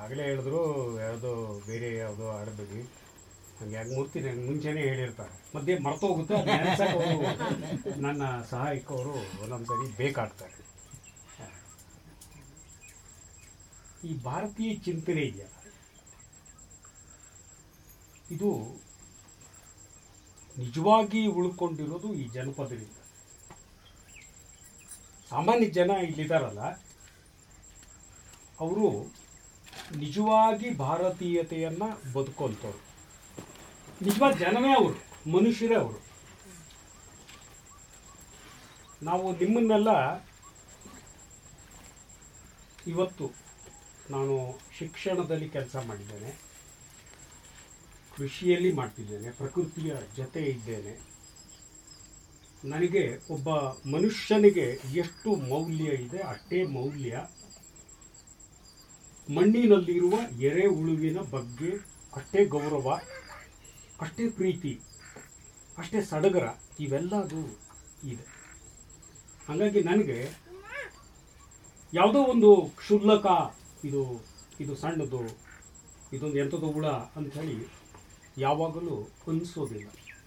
ಆಗಲೇ ಹೇಳಿದ್ರು ಯಾವುದೋ ಬೇರೆ ಯಾವುದೋ ಆಡಬೇಡಿ ಹಂಗೆ ಯಾಕೆ ಮೂರ್ತಿ ನಂಗೆ ಮುಂಚೆನೇ ಹೇಳಿರ್ತಾರೆ ಮಧ್ಯೆ ಮರ್ತೋಗುತ್ತೆ ಅದು ನೆನ್ಸಕ್ಕೆ ಅವರು ನನ್ನ ಸಹಾಯಕವರು ಒಂದೊಂದ್ಸರಿ ಬೇಕಾಗ್ತಾರೆ ಈ ಭಾರತೀಯ ಚಿಂತನೆ ಇದೆಯಲ್ಲ ಇದು ನಿಜವಾಗಿ ಉಳ್ಕೊಂಡಿರೋದು ಈ ಜನಪದರಿಂದ ಸಾಮಾನ್ಯ ಜನ ಇಲ್ಲಿದ್ದಾರಲ್ಲ ಅವರು ನಿಜವಾಗಿ ಭಾರತೀಯತೆಯನ್ನು ಬದುಕೋಂಥವ್ರು ನಿಜವಾದ ಜನವೇ ಅವರು ಮನುಷ್ಯರೇ ಅವರು ನಾವು ನಿಮ್ಮನ್ನೆಲ್ಲ ಇವತ್ತು ನಾನು ಶಿಕ್ಷಣದಲ್ಲಿ ಕೆಲಸ ಮಾಡಿದ್ದೇನೆ ಕೃಷಿಯಲ್ಲಿ ಮಾಡ್ತಿದ್ದೇನೆ ಪ್ರಕೃತಿಯ ಜೊತೆ ಇದ್ದೇನೆ ನನಗೆ ಒಬ್ಬ ಮನುಷ್ಯನಿಗೆ ಎಷ್ಟು ಮೌಲ್ಯ ಇದೆ ಅಷ್ಟೇ ಮೌಲ್ಯ ಮಣ್ಣಿನಲ್ಲಿರುವ ಎರೆಹುಳುವಿನ ಬಗ್ಗೆ ಅಷ್ಟೇ ಗೌರವ ಅಷ್ಟೇ ಪ್ರೀತಿ ಅಷ್ಟೇ ಸಡಗರ ಇವೆಲ್ಲದು ಇದೆ ಹಾಗಾಗಿ ನನಗೆ ಯಾವುದೋ ಒಂದು ಕ್ಷುಲ್ಲಕ ಇದು ಇದು ಸಣ್ಣದು ಇದೊಂದು ಎಂಥದ್ದು ಹುಳ ಅಂಥೇಳಿ ಯಾವಾಗಲೂ ಅನಿಸೋದಿಲ್ಲ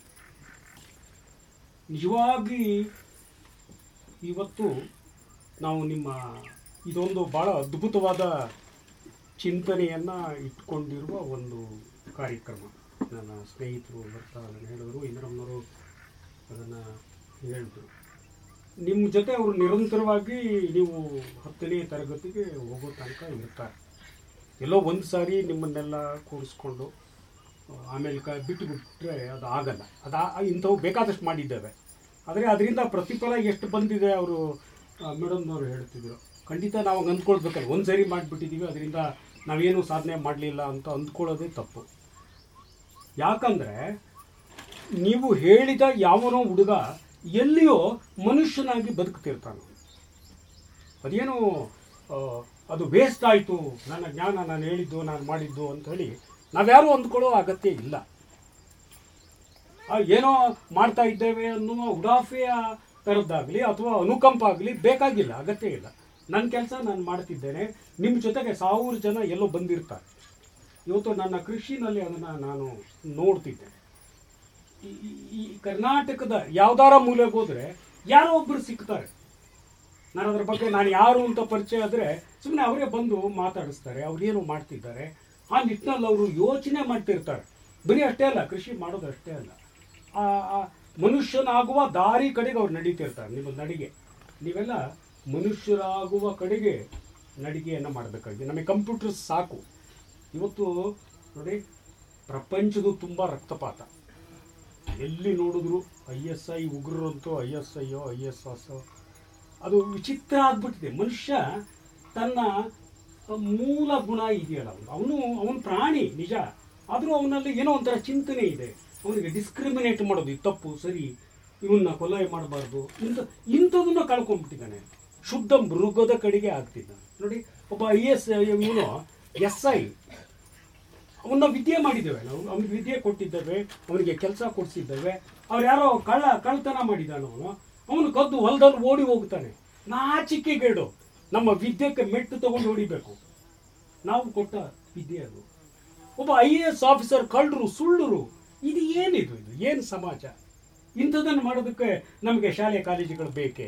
ನಿಜವಾಗಿ ಇವತ್ತು ನಾವು ನಿಮ್ಮ ಇದೊಂದು ಭಾಳ ಅದ್ಭುತವಾದ ಚಿಂತನೆಯನ್ನು ಇಟ್ಕೊಂಡಿರುವ ಒಂದು ಕಾರ್ಯಕ್ರಮ ನನ್ನ ಸ್ನೇಹಿತರು ಬರ್ತಾ ಅದನ್ನು ಹೇಳಿದ್ರು ಇಂದ್ರಮ್ಮನವರು ಅದನ್ನು ಹೇಳಿದ್ರು ನಿಮ್ಮ ಜೊತೆ ಅವರು ನಿರಂತರವಾಗಿ ನೀವು ಹತ್ತನೇ ತರಗತಿಗೆ ಹೋಗೋ ತನಕ ಇರ್ತಾರೆ ಎಲ್ಲೋ ಒಂದು ಸಾರಿ ನಿಮ್ಮನ್ನೆಲ್ಲ ಕೂರಿಸ್ಕೊಂಡು ಆಮೇಲೆ ಕ ಬಿಟ್ಟು ಬಿಟ್ಟರೆ ಅದು ಆಗಲ್ಲ ಅದು ಆ- ಇಂಥವು ಬೇಕಾದಷ್ಟು ಮಾಡಿದ್ದೇವೆ ಆದರೆ ಅದರಿಂದ ಪ್ರತಿಫಲ ಎಷ್ಟು ಬಂದಿದೆ ಅವರು ಮೇಡಮ್ನವರು ಹೇಳ್ತಿದ್ರು ಖಂಡಿತ ನಾವು ಹಂಗೆ ಅಂದ್ಕೊಳ್ಬೇಕಲ್ಲ ಒಂದು ಸರಿ ಮಾಡಿಬಿಟ್ಟಿದ್ದೀವಿ ಅದರಿಂದ ನಾವೇನು ಸಾಧನೆ ಮಾಡಲಿಲ್ಲ ಅಂತ ಅಂದ್ಕೊಳ್ಳೋದೇ ತಪ್ಪು ಯಾಕಂದರೆ ನೀವು ಹೇಳಿದ ಯಾವನೋ ಹುಡುಗ ಎಲ್ಲಿಯೋ ಮನುಷ್ಯನಾಗಿ ಬದುಕ್ತಿರ್ತಾನೆ ಅದೇನು ಆ, ಅದು ವೇಸ್ಟ್ ಆಯಿತು ನನ್ನ ಜ್ಞಾನ ನಾನು ಹೇಳಿದ್ದು ನಾನು ಮಾಡಿದ್ದು ಅಂತ ಹೇಳಿ ನಾವ್ಯಾರೂ ಅಂದ್ಕೊಳ್ಳೋ ಅಗತ್ಯ ಇಲ್ಲ ಆ, ಏನೋ ಮಾಡ್ತಾ ಇದ್ದೇವೆ ಅನ್ನುವ ಉಡಾಫೆಯ ಥರದ್ದಾಗಲಿ ಅಥವಾ ಅನುಕಂಪ ಆಗಲಿ ಬೇಕಾಗಿಲ್ಲ ಅಗತ್ಯ ಇಲ್ಲ ನನ್ನ ಕೆಲಸ ನಾನು ಮಾಡ್ತಿದ್ದೇನೆ ನಿಮ್ಮ ಜೊತೆಗೆ ಸಾವಿರ ಜನ ಎಲ್ಲೋ ಬಂದಿರ್ತಾರೆ ಇವತ್ತು ನನ್ನ ಕೃಷಿನಲ್ಲಿ ಅದನ್ನು ನಾನು ನೋಡ್ತಿದ್ದೆ ಈ- ಈ- ಈ ಕರ್ನಾಟಕದ ಯಾವ್ದಾರ ಮೂಲೆಗೆ ಹೋದರೆ ಯಾರೋ ಒಬ್ಬರು ಸಿಗ್ತಾರೆ ನಾನು ಅದ್ರ ಬಗ್ಗೆ ನಾನು ಯಾರು ಅಂತ ಪರಿಚಯ ಆದರೆ ಸುಮ್ಮನೆ ಅವರೇ ಬಂದು ಮಾತಾಡಿಸ್ತಾರೆ ಅವ್ರೇನು ಮಾಡ್ತಿದ್ದಾರೆ ಆ ನಿಟ್ಟಿನಲ್ಲಿ ಅವರು ಯೋಚನೆ ಮಾಡ್ತಿರ್ತಾರೆ ಬರೀ ಅಷ್ಟೇ ಅಲ್ಲ ಕೃಷಿ ಮಾಡೋದು ಅಷ್ಟೇ ಅಲ್ಲ ಆ ಆ ಮನುಷ್ಯನಾಗುವ ದಾರಿ ಕಡೆಗೆ ಅವ್ರು ನಡೀತಿರ್ತಾರೆ ನಿಮ್ಮ ನಡಿಗೆ ನೀವೆಲ್ಲ ಮನುಷ್ಯರಾಗುವ ಕಡೆಗೆ ನಡಿಗೆಯನ್ನು ಮಾಡಬೇಕಾಗಿದೆ ನಮಗೆ ಕಂಪ್ಯೂಟರ್ ಸಾಕು ಇವತ್ತು ನೋಡಿ ಪ್ರಪಂಚದ ತುಂಬ ರಕ್ತಪಾತ ಎಲ್ಲಿ ನೋಡಿದ್ರು ಐ ಎಸ್ ಐ ಉಗ್ರರಂತೂ ಐ ಎಸ್ ಐಯೋ ಐ ಎಸ್ ಎಸ್ ಅದು ವಿಚಿತ್ರ ಆಗ್ಬಿಟ್ಟಿದೆ ಮನುಷ್ಯ ತನ್ನ ಮೂಲ ಗುಣ ಇದೆಯಲ್ಲ ಅವನು ಅವನು ಅವನು ಪ್ರಾಣಿ ನಿಜ ಆದರೂ ಅವನಲ್ಲಿ ಏನೋ ಒಂಥರ ಚಿಂತನೆ ಇದೆ ಅವನಿಗೆ ಡಿಸ್ಕ್ರಿಮಿನೇಟ್ ಮಾಡೋದು ಇದು ತಪ್ಪು ಸರಿ ಇವನ್ನ ಕೊಲೆ ಮಾಡಬಾರ್ದು ಇಂಥ ಇಂಥದನ್ನ ಕಳ್ಕೊಂಡ್ಬಿಟ್ಟಿದ್ದಾನೆ ಶುದ್ಧ ಮೃಗದ ಕಡೆಗೆ ಆಗ್ತಿದ್ದಾನೆ ನೋಡಿ ಒಬ್ಬ ಐ ಎಸ್ ಇವನು ಎಸ್ ಐ ಅವನ್ನ ವಿದ್ಯೆ ಮಾಡಿದ್ದೇವೆ ನಾವು ಅವನಿಗೆ ವಿದ್ಯೆ ಕೊಟ್ಟಿದ್ದೇವೆ ಅವನಿಗೆ ಕೆಲಸ ಕೊಡಿಸಿದ್ದೇವೆ ಅವ್ರು ಯಾರೋ ಕಳ್ಳ ಕಳ್ಳತನ ಮಾಡಿದ್ದಾನೆ ಅವನು ಅವನು ಕದ್ದು ಹೊಲದಲ್ಲಿ ಓಡಿ ಹೋಗ್ತಾನೆ ನಾಚಿಕೆಗೇಡು ನಮ್ಮ ವಿದ್ಯೆಗೆ ಮೆಟ್ಟು ತಗೊಂಡು ಹೊಡಿಬೇಕು ನಾವು ಕೊಟ್ಟ ವಿದ್ಯೆ ಅದು ಒಬ್ಬ ಐ ಎ ಎಸ್ ಆಫೀಸರ್ ಕಳ್ಳರು ಸುಳ್ಳರು ಇದು ಏನಿದು ಇದು ಏನು ಸಮಾಜ ಇಂಥದನ್ನು ಮಾಡೋದಕ್ಕೆ ನಮಗೆ ಶಾಲೆ ಕಾಲೇಜುಗಳು ಬೇಕೇ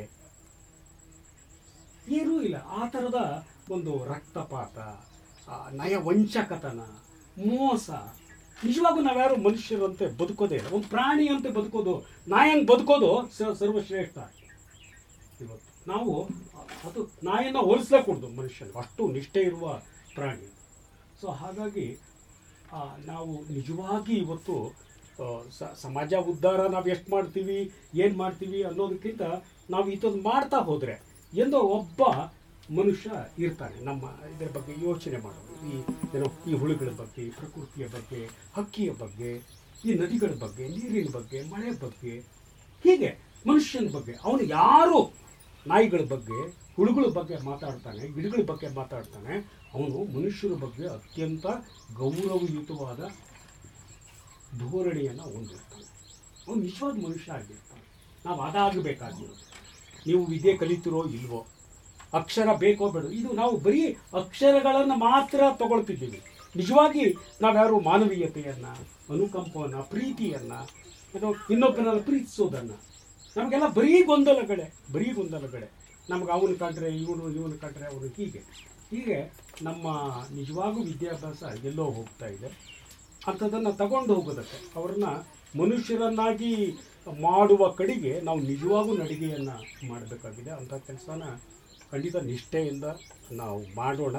ಏನೂ ಇಲ್ಲ ಆ ಥರದ ಒಂದು ರಕ್ತಪಾತ ಆ ನಯವಂಚಕತನ ಮೋಸ ನಿಜವಾಗೂ ನಾವ್ಯಾರು ಮನುಷ್ಯರಂತೆ ಬದುಕೋದೇ ಇಲ್ಲ ಒಂದು ಪ್ರಾಣಿಯಂತೆ ಬದುಕೋದು ನಾಯಂಗೆ ಬದುಕೋದು ಸ- ಸರ್ವಶ್ರೇಷ್ಠ ಇವತ್ತು ನಾವು ಅದು ನಾಯಿನ ಹೋಲಿಸ್ಲೇಕೂಡ್ದು ಮನುಷ್ಯನಿಗೆ ಅಷ್ಟು ನಿಷ್ಠೆ ಇರುವ ಪ್ರಾಣಿ ಸೊ ಹಾಗಾಗಿ ಆ, ನಾವು ನಿಜವಾಗಿ ಇವತ್ತು ಆ, ಸ- ಸಮಾಜ ಉದ್ಧಾರ ನಾವು ಎಷ್ಟು ಮಾಡ್ತೀವಿ ಏನು ಮಾಡ್ತೀವಿ ಅನ್ನೋದಕ್ಕಿಂತ ನಾವು ಇದನ್ನು ಮಾಡ್ತಾ ಹೋದರೆ ಎಂದೋ ಒಬ್ಬ ಮನುಷ್ಯ ಇರ್ತಾನೆ ನಮ್ಮ ಇದರ ಬಗ್ಗೆ ಯೋಚನೆ ಮಾಡೋದು ಈ ಏನೋ ಈ ಹುಳುಗಳ ಬಗ್ಗೆ ಈ ಪ್ರಕೃತಿಯ ಬಗ್ಗೆ ಹಕ್ಕಿಯ ಬಗ್ಗೆ ಈ ನದಿಗಳ ಬಗ್ಗೆ ನೀರಿನ ಬಗ್ಗೆ ಮಳೆ ಬಗ್ಗೆ ಹೀಗೆ ಮನುಷ್ಯನ ಬಗ್ಗೆ ಅವನು ಯಾರು ನಾಯಿಗಳ ಬಗ್ಗೆ ಹುಳುಗಳ ಬಗ್ಗೆ ಮಾತಾಡ್ತಾನೆ ಗಿಡಗಳ ಬಗ್ಗೆ ಮಾತಾಡ್ತಾನೆ ಅವನು ಮನುಷ್ಯರ ಬಗ್ಗೆ ಅತ್ಯಂತ ಗೌರವಯುತವಾದ ಧೋರಣೆಯನ್ನು ಹೊಂದಿರ್ತಾನೆ ಅವನು ನಿಜವಾದ ಮನುಷ್ಯ ಆಗಿರ್ತಾನೆ ನಾವು ಅದಾಗಬೇಕಾಗಿರೋದು ನೀವು ವಿದ್ಯೆ ಕಲಿತಿರೋ ಇಲ್ವೋ ಅಕ್ಷರ ಬೇಕೋ ಬೇಡ ಇದು ನಾವು ಬರೀ ಅಕ್ಷರಗಳನ್ನು ಮಾತ್ರ ತಗೊಳ್ತಿದ್ದೀವಿ ನಿಜವಾಗಿ ನಾವ್ಯಾರು ಮಾನವೀಯತೆಯನ್ನು ಅನುಕಂಪವನ್ನು ಪ್ರೀತಿಯನ್ನು ಅದು ಇನ್ನೊಬ್ಬರನ್ನು ಪ್ರೀತಿಸೋದನ್ನು ನಮಗೆಲ್ಲ ಬರೀ ಗೊಂದಲಗಳೇ ಬರೀ ಗೊಂದಲಗಳೇ ನಮ್ಗೆ ಅವನು ಕಂಡ್ರೆ ಇವನು ಇವನು ಕಂಡ್ರೆ ಅವನು ಹೀಗೆ ಹೀಗೆ ನಮ್ಮ ನಿಜವಾಗೂ ವಿದ್ಯಾಭ್ಯಾಸ ಎಲ್ಲೋ ಹೋಗ್ತಾ ಇದೆ ಅಂಥದ್ದನ್ನು ತಗೊಂಡು ಹೋಗೋದಕ್ಕೆ ಅವ್ರನ್ನ ಮನುಷ್ಯರನ್ನಾಗಿ ಮಾಡುವ ಕಡೆಗೆ ನಾವು ನಿಜವಾಗೂ ನಡಿಗೆಯನ್ನು ಮಾಡಬೇಕಾಗಿದೆ ಅಂಥ ಕೆಲಸನ ಖಂಡಿತ ನಿಷ್ಠೆಯಿಂದ ನಾವು ಮಾಡೋಣ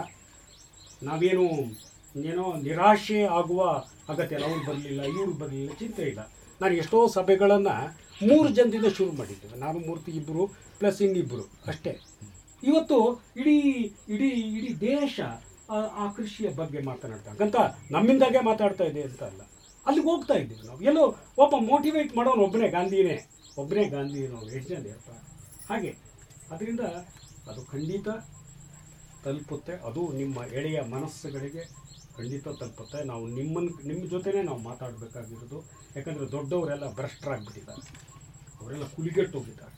ನಾವೇನು ಏನೋ ನಿರಾಶೆ ಆಗುವ ಅಗತ್ಯ ಇಲ್ಲ ಅವ್ರು ಬರಲಿಲ್ಲ ಇವ್ರು ಬರಲಿಲ್ಲ ಚಿಂತೆ ಇಲ್ಲ ನಾನು ಎಷ್ಟೋ ಸಭೆಗಳನ್ನು ಮೂರು ಜನದಿಂದ ಶುರು ಮಾಡಿದ್ದೇವೆ ನಾನು ಮೂರ್ತಿ ಇಬ್ಬರು ಪ್ಲಸ್ ಇನ್ನಿಬ್ಬರು ಅಷ್ಟೇ ಇವತ್ತು ಇಡೀ ಇಡೀ ಇಡೀ ದೇಶ ಆ- ಆ ಕೃಷಿಯ ಬಗ್ಗೆ ಮಾತನಾಡ್ತಾ ಅಂತ ನಮ್ಮಿಂದಾಗೆ ಮಾತಾಡ್ತಾ ಇದೆ ಅಂತ ಅಲ್ಲ ಅಲ್ಲಿಗೆ ಹೋಗ್ತಾ ಇದ್ದೀವಿ ನಾವು ಎಲ್ಲೋ ಒಬ್ಬ ಮೋಟಿವೇಟ್ ಮಾಡೋನು ಒಬ್ಬನೇ ಗಾಂಧಿನೇ ಒಬ್ಬನೇ ಗಾಂಧಿ ಅನ್ನೋನು ಎಷ್ಟು ಜನ ಇರಪ್ಪ ಹಾಗೆ ಅದರಿಂದ ಅದು ಖಂಡಿತ ತಲುಪುತ್ತೆ ಅದು ನಿಮ್ಮ ಎಳೆಯ ಮನಸ್ಸುಗಳಿಗೆ ಖಂಡಿತ ತಲುಪುತ್ತೆ ನಾವು ನಿಮ್ಮನ್ನು ನಿಮ್ಮ ಜೊತೆನೇ ನಾವು ಮಾತಾಡಬೇಕಾಗಿರೋದು ಯಾಕಂದರೆ ದೊಡ್ಡವರೆಲ್ಲ ಭ್ರಷ್ಟರಾಗ್ಬಿಟ್ಟಿದ್ದಾರೆ ಅವರೆಲ್ಲ ಕುಲಿಗೆಟ್ಟೋಗಿದ್ದಾರೆ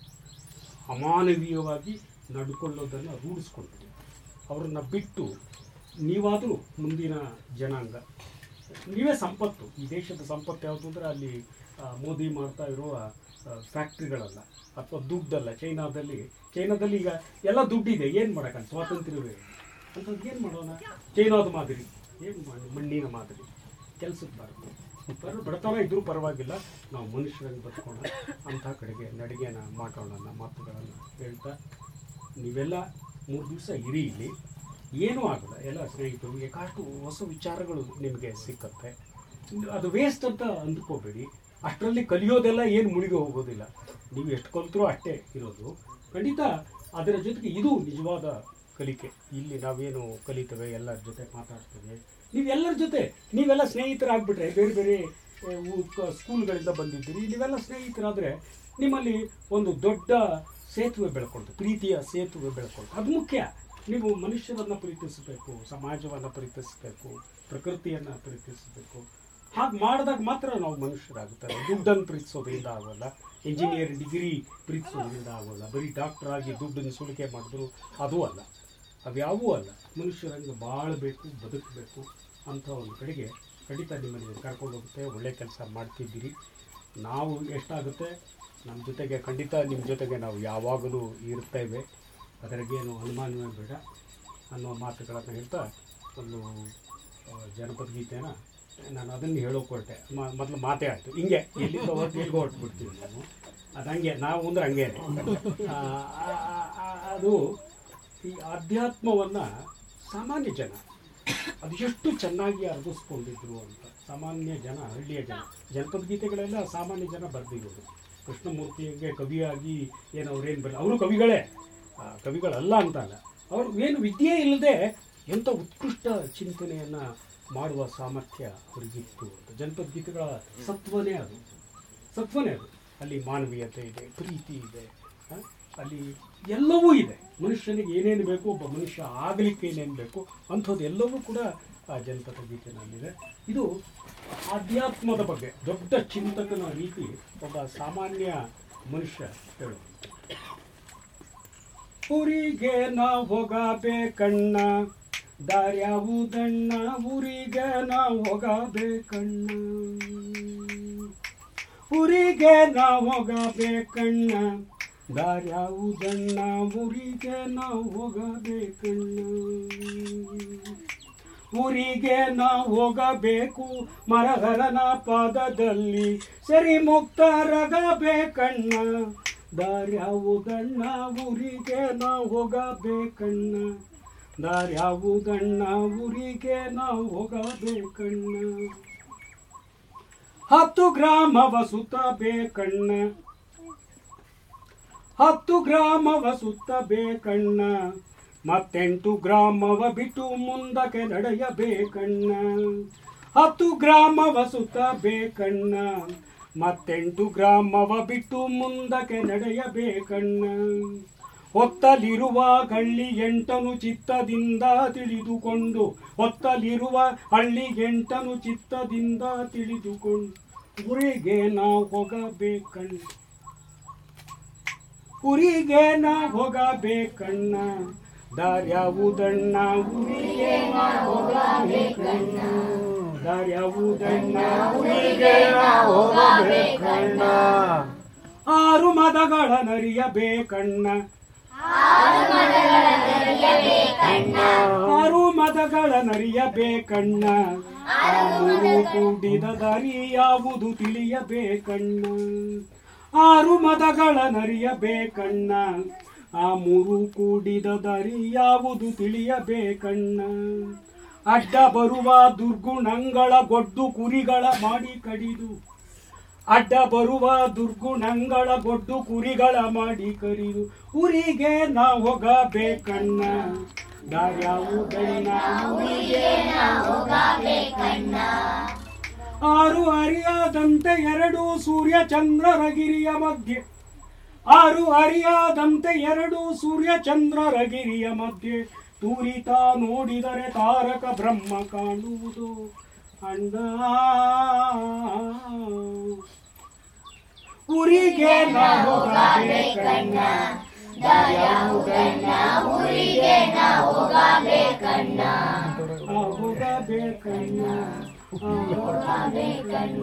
ಅಮಾನವೀಯವಾಗಿ ನಡ್ಕೊಳ್ಳೋದನ್ನು ರೂಢಿಸ್ಕೊಂಡಿದ್ದೀವಿ ಅವರನ್ನು ಬಿಟ್ಟು ನೀವಾದರೂ ಮುಂದಿನ ಜನಾಂಗ ನೀವೇ ಸಂಪತ್ತು ಈ ದೇಶದ ಸಂಪತ್ತು ಯಾವುದು ಅಂದರೆ ಅಲ್ಲಿ ಆ, ಮೋದಿ ಮಾಡ್ತಾ ಇರುವ ಫ್ಯಾಕ್ಟ್ರಿಗಳಲ್ಲ ಅಥವಾ ದುಡ್ಡಲ್ಲ ಚೈನಾದಲ್ಲಿ ಚೈನಾದಲ್ಲಿ ಈಗ ಎಲ್ಲ ದುಡ್ಡಿದೆ ಏನು ಮಾಡೋಕ್ಕಲ್ಲ ಸ್ವಾತಂತ್ರ್ಯವೇ ಅಂಥದ್ದು ಏನು ಮಾಡೋಣ ಚೈನಾದ ಮಾದರಿ ಏನು ಮಾಡಿ ಮಣ್ಣಿನ ಮಾದರಿ ಕೆಲಸಕ್ಕೆ ಬರುತ್ತೆ ಬರ ಬಡತನ ಇದ್ರೂ ಪರವಾಗಿಲ್ಲ ನಾವು ಮನುಷ್ಯರಂಗೆ ಬದುಕೋಣ ಅಂಥ ಕಡೆಗೆ ನಡಿಗೆನ ಮಾಡೋಣ ಅನ್ನೋ ಮಾತುಗಳನ್ನು ಹೇಳ್ತಾ ನೀವೆಲ್ಲ ಮೂರು ದಿವಸ ಇರಿ ಇಲ್ಲಿ ಏನೂ ಆಗಲ್ಲ ಎಲ್ಲ ಸ್ನೇಹಿತರು ಯಾಕಾಷ್ಟು ಹೊಸ ವಿಚಾರಗಳು ನಿಮಗೆ ಸಿಕ್ಕತ್ತೆ ಅದು ವೇಸ್ಟ್ ಅಂತ ಅಂದ್ಕೋಬೇಡಿ ಅಷ್ಟರಲ್ಲಿ ಕಲಿಯೋದೆಲ್ಲ ಏನು ಮುಳುಗಿ ಹೋಗೋದಿಲ್ಲ ನೀವು ಎಷ್ಟು ಕಲಿತರೂ ಅಷ್ಟೇ ಇರೋದು ಖಂಡಿತ ಅದರ ಜೊತೆಗೆ ಇದು ನಿಜವಾದ ಕಲಿಕೆ ಇಲ್ಲಿ ನಾವೇನು ಕಲಿತೇವೆ ಎಲ್ಲರ ಜೊತೆ ಮಾತಾಡ್ತೇವೆ ನೀವೆಲ್ಲರ ಜೊತೆ ನೀವೆಲ್ಲ ಸ್ನೇಹಿತರಾಗ್ಬಿಟ್ರೆ ಬೇರೆ ಬೇರೆ ಆ, ಊ- ಕ- ಸ್ಕೂಲ್ಗಳಿಂದ ಬಂದಿದ್ದೀರಿ ನೀವೆಲ್ಲ ಸ್ನೇಹಿತರಾದರೆ ನಿಮ್ಮಲ್ಲಿ ಒಂದು ದೊಡ್ಡ ಸೇತುವೆ ಬೆಳ್ಕೊಳ್ತು ಪ್ರೀತಿಯ ಸೇತುವೆ ಬೆಳ್ಕೊಳ್ತು ಅದು ಮುಖ್ಯ ನೀವು ಮನುಷ್ಯರನ್ನು ಪ್ರೀತಿಸಬೇಕು ಸಮಾಜವನ್ನು ಪ್ರೀತಿಸಬೇಕು ಪ್ರಕೃತಿಯನ್ನು ಪ್ರೀತಿಸಬೇಕು ಹಾಗೆ ಮಾಡಿದಾಗ ಮಾತ್ರ ನಾವು ಮನುಷ್ಯರಾಗುತ್ತಾರೆ ದುಡ್ಡನ್ನು ಪ್ರೀತಿಸೋದ್ರಿಂದ ಆಗೋಲ್ಲ ಇಂಜಿನಿಯರ್ ಡಿಗ್ರಿ ಪ್ರೀತಿಸೋದ್ರಿಂದ ಆಗೋಲ್ಲ ಬರೀ ಡಾಕ್ಟರ್ ಆಗಿ ದುಡ್ಡನ್ನು ಸುಲಿಕೆ ಮಾಡಿದ್ರು ಅದೂ ಅಲ್ಲ ಅವ್ಯಾವೂ ಅಲ್ಲ ಮನುಷ್ಯರಂಗೆ ಬಾಳಬೇಕು ಬದುಕಬೇಕು ಅಂತ ಒಂದು ಕಡೆಗೆ ಖಂಡಿತ ನಿಮ್ಮನ್ನು ಕರ್ಕೊಂಡು ಹೋಗುತ್ತೆ ಒಳ್ಳೆ ಕೆಲಸ ಮಾಡ್ತಿದ್ದೀರಿ ನಾವು ಎಷ್ಟಾಗುತ್ತೆ ನಮ್ಮ ಜೊತೆಗೆ ಖಂಡಿತ ನಿಮ್ಮ ಜೊತೆಗೆ ನಾವು ಯಾವಾಗಲೂ ಇರ್ತೇವೆ ಅದರಿಗೇನು ಅನುಮಾನವೇ ಬೇಡ ಅನ್ನೋ ಮಾತುಗಳನ್ನು ಹೇಳ್ತಾ ಒಂದು ಆ, ಜನಪದ ಗೀತೆನ ನಾನು ಅದನ್ನು ಹೇಳೋಕೆ ಹೊರಟೆ ಮ- ಮೊದಲು ಮಾತೇ ಆಯಿತು ಹಿಂಗೆ ಎಲ್ಲಿಂದ ಹೊರಟು ಎಲ್ಲಿಗೆ ಹೊರಟ್ಬಿಡ್ತೀವಿ ನಾವು ಅದು ಹಂಗೆ ನಾವು ಅಂದ್ರೆ ಹಂಗೆ ಅದು ಈ ಅಧ್ಯಾತ್ಮವನ್ನು ಸಾಮಾನ್ಯ ಜನ ಅದು ಎಷ್ಟು ಚೆನ್ನಾಗಿ ಅರ್ಗಿಸ್ಕೊಂಡಿದ್ರು ಅಂತ ಸಾಮಾನ್ಯ ಜನ ಹಳ್ಳಿಯ ಜನ ಜನಪದ ಗೀತೆಗಳೆಲ್ಲ ಸಾಮಾನ್ಯ ಜನ ಬರೆದಿರೋದು ಕೃಷ್ಣಮೂರ್ತಿಗೆ ಕವಿಯಾಗಿ ಏನು ಅವ್ರೇನು ಬರಲ್ಲ ಅವರು ಕವಿಗಳೇ ಆ, ಕವಿಗಳಲ್ಲ ಅಂತಲ್ಲ ಅವರು ಏನು ವಿದ್ಯೆ ಇಲ್ಲದೆ ಎಂಥ ಉತ್ಕೃಷ್ಟ ಚಿಂತನೆಯನ್ನು ಮಾಡುವ ಸಾಮರ್ಥ್ಯ ಅವರಿಗಿತ್ತು ಅಂತ ಜನಪದ ಗೀತೆಗಳ ಸತ್ವನೇ ಅದು ಸತ್ವನೇ ಅದು ಅಲ್ಲಿ ಮಾನವೀಯತೆ ಇದೆ ಪ್ರೀತಿ ಇದೆ ಆ, ಅಲ್ಲಿ ಎಲ್ಲವೂ ಇದೆ ಮನುಷ್ಯನಿಗೆ ಏನೇನು ಬೇಕು ಒಬ್ಬ ಮನುಷ್ಯ ಆಗಲಿಕ್ಕೆ ಏನೇನು ಬೇಕು ಅಂಥದ್ದು ಎಲ್ಲವೂ ಕೂಡ ಆ ಜನಪದ ಗೀತೆನಲ್ಲಿದೆ ಇದು ಆಧ್ಯಾತ್ಮದ ಬಗ್ಗೆ ದೊಡ್ಡ ಚಿಂತಕನ ರೀತಿ ಒಬ್ಬ ಸಾಮಾನ್ಯ ಮನುಷ್ಯ ಹೇಳೋದು ಊರಿಗೆ ನಾ ಹೋಗಬೇಕಣ್ಣ ದಾರ್ಯಾವುದಣ್ಣ ಊರಿಗೆ ನಾ ಹೋಗಬೇಕಣ್ಣ ಊರಿಗೆ ನಾ ಹೋಗಬೇಕಣ್ಣ ದಾರ್ಯಾವುದಣ್ಣ ಊರಿಗೆ ನಾ ಹೋಗಬೇಕಣ್ಣ ಊರಿಗೆ ನಾ ಹೋಗಬೇಕು ಮರಹರನ ಪಾದದಲ್ಲಿ ಸರಿ ಮುಕ್ತರಾಗಬೇಕಣ್ಣ ದಾರ್ಯಾವುದಣ್ಣ ಊರಿಗೆ ನಾ ಹೋಗಬೇಕಣ್ಣ ದಾರ್ಯಾವುದಣ್ಣ ಊರಿಗೆ ನಾ ಹೋಗಬೇಕಣ್ಣ ಹತ್ತು ಗ್ರಾಮವ ಸುತ್ತಬೇಕಣ್ಣ ಹತ್ತು ಗ್ರಾಮವ ಸುತ್ತಬೇಕಣ್ಣ ಮತ್ತೆಂಟು ಗ್ರಾಮವ ಬಿಟ್ಟು ಮುಂದಕ್ಕೆ ನಡೆಯಬೇಕಣ್ಣ ಹತ್ತು ಗ್ರಾಮವ ಸುತ್ತಬೇಕಣ್ಣ ಮತ್ತೆಂಟು ಗ್ರಾಮವ ಬಿಟ್ಟು ಮುಂದಕ್ಕೆ ನಡೆಯಬೇಕಣ್ಣ ಹೊತ್ತಲಿರುವ ಹಳ್ಳಿ ಎಂಟನು ಚಿತ್ತದಿಂದ ತಿಳಿದುಕೊಂಡು ಹೊತ್ತಲಿರುವ ಹಳ್ಳಿ ಎಂಟನು ಚಿತ್ತದಿಂದ ತಿಳಿದುಕೊಂಡು ಊರಿಗೆ ನಾವು ಹೋಗಬೇಕಣ್ಣ ಊರಿಗೆ ನಾ ಹೋಗಬೇಕಣ್ಣ ದಾರ್ಯಾವುದಣ್ಣ ಊರಿಗೆ ನಾ ಹೋಗಬೇಕಣ್ಣ ದಾರ್ಯಾವುದಣ್ಣ ಊರಿಗೆ ನಾ ಹೋಗಬೇಕಣ್ಣ ಆರು ಮದಗಳ ನರಿಯಬೇಕಣ್ಣ ಆರು ಮದಗಳ ನರಿಯಬೇಕಣ್ಣ ಆ ಮೂರು ಕೂಡಿದ ದಾರಿ ಯಾವುದು ತಿಳಿಯಬೇಕಣ್ಣ ಆರು ಮದಗಳ ನರಿಯಬೇಕಣ್ಣ ಆ ಮೂರು ಕೂಡಿದ ದಾರಿ ಯಾವುದು ತಿಳಿಯಬೇಕಣ್ಣ ಅಡ್ಡ ಬರುವ ದುರ್ಗುಣಗಳ ಗೊಡ್ಡು ಕುರಿಗಳ ಮಾಡಿ ಕಡಿದು ಅಡ್ಡ ಬರುವ ದುರ್ಗುಣಗಳ ಗೊಡ್ಡು ಕುರಿಗಳ ಮಾಡಿ ಕರಿದು ಊರಿಗೆ ನಾ ಹೋಗಬೇಕಣ್ಣ ದಾರ್ಯಾವುದಣ್ಣ ಊರಿಗೆ ಆರು ಅರಿಯಾದಂತೆ ಎರಡು ಸೂರ್ಯ ಚಂದ್ರರ ಗಿರಿಯ ಮಧ್ಯೆ ಆರು ಅರಿಯಾದಂತೆ ಎರಡು ಸೂರ್ಯ ಚಂದ್ರರ ಗಿರಿಯ ಮಧ್ಯೆ ತೂರಿತ ನೋಡಿದರೆ ತಾರಕ ಬ್ರಹ್ಮ ಕಾಣುವುದು ಅಣ್ಣ ಊರಿಗೆ ನಾ ಹೋಗಬೇಕಣ್ಣ ದಾರ್ಯಾವುದಣ್ಣ ಊರಿಗೆ ನಾ ಹೋಗಬೇಕಣ್ಣ ಹೋಗಬೇಕಣ್ಣ ಹೋಗಬೇಕಣ್ಣ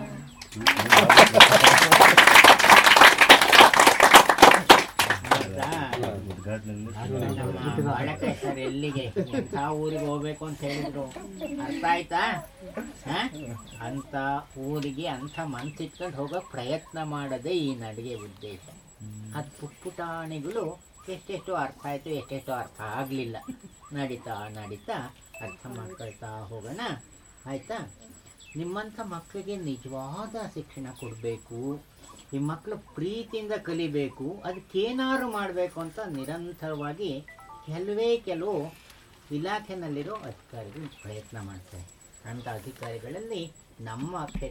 ಬಾಳಕೆ ಸರ್ ಎಲ್ಲಿಗೆ ಎಂಥ ಊರಿಗೆ ಹೋಗ್ಬೇಕು ಅಂತ ಹೇಳಿದ್ರು ಅರ್ಥ ಆಯ್ತಾ ಹ? ಅಂತ ಊರಿಗೆ ಅಂಥ ಮನ್ಸಿಟ್ಕೊಂಡು ಹೋಗೋ ಪ್ರಯತ್ನ ಮಾಡೋದೇ ಈ ನಡಿಗೆ ಉದ್ದೇಶ ಅದು ಪುಟ್ಪುಟಾಣಿಗಳು ಎಷ್ಟೆಷ್ಟು ಅರ್ಥ ಆಯ್ತು ಎಷ್ಟೆಷ್ಟು ಅರ್ಥ ಆಗಲಿಲ್ಲ ನಡೀತಾ ನಡೀತಾ ಅರ್ಥ ಮಾಡ್ಕೊಳ್ತಾ ಹೋಗೋಣ ಆಯ್ತಾ ನಿಮ್ಮಂಥ ಮಕ್ಕಳಿಗೆ ನಿಜವಾದ ಶಿಕ್ಷಣ ಕೊಡಬೇಕು ಈ ಮಕ್ಕಳು ಪ್ರೀತಿಯಿಂದ ಕಲಿಬೇಕು ಅದಕ್ಕೇನಾದ್ರು ಮಾಡಬೇಕು ಅಂತ ನಿರಂತರವಾಗಿ ಕೆಲವೇ ಕೆಲವು ಇಲಾಖೆನಲ್ಲಿರೋ ಅಧಿಕಾರಿಗಳು ಪ್ರಯತ್ನ ಮಾಡ್ತಾರೆ ಅಂಥ ಅಧಿಕಾರಿಗಳಲ್ಲಿ ನಮ್ಮ